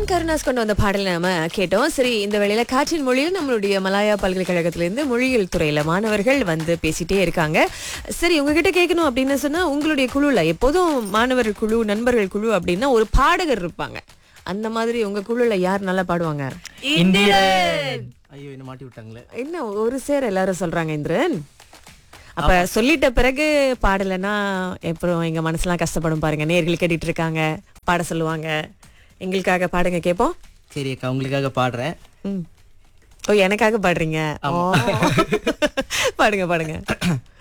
John Karunas கொண்டு வந்த பாடலை நாம கேட்டோம் சரி இந்த வேளையில காற்றின் மொழியில் நம்மளுடைய மலாயா பல்கலைக்கழகத்திலிருந்து மொழியியல் துறையில மாணவர்கள் வந்து பேசிட்டே இருக்காங்க சரி உங்ககிட்ட கேட்கணும் அப்படின்னு சொன்னா உங்களுடைய குழுல எப்போதும் மாணவர் குழு நண்பர்கள் குழு அப்படின்னா ஒரு பாடகர் இருப்பாங்க அந்த மாதிரி உங்க குழுல யார் நல்லா பாடுவாங்க இந்திரன் ஐயோ என்ன மாட்டி விட்டாங்களே என்ன ஒரு சேர எல்லாரும் சொல்றாங்க இந்திரன் அப்ப சொல்லிட்ட பிறகு பாடலைன்னா அப்புறம் எங்க மனசுலாம் கஷ்டப்படும் பாருங்க நேர்கள் கேட்டுட்டு இருக்காங்க பாட சொல்லுவாங்க எங்களுக்காக பாடுங்க கேப்போம் சரி அக்கா உங்களுக்காக பாடுறேன் ம். ஓ எனக்காக பாடுறீங்க ஓ. பாடுங்க பாடுங்க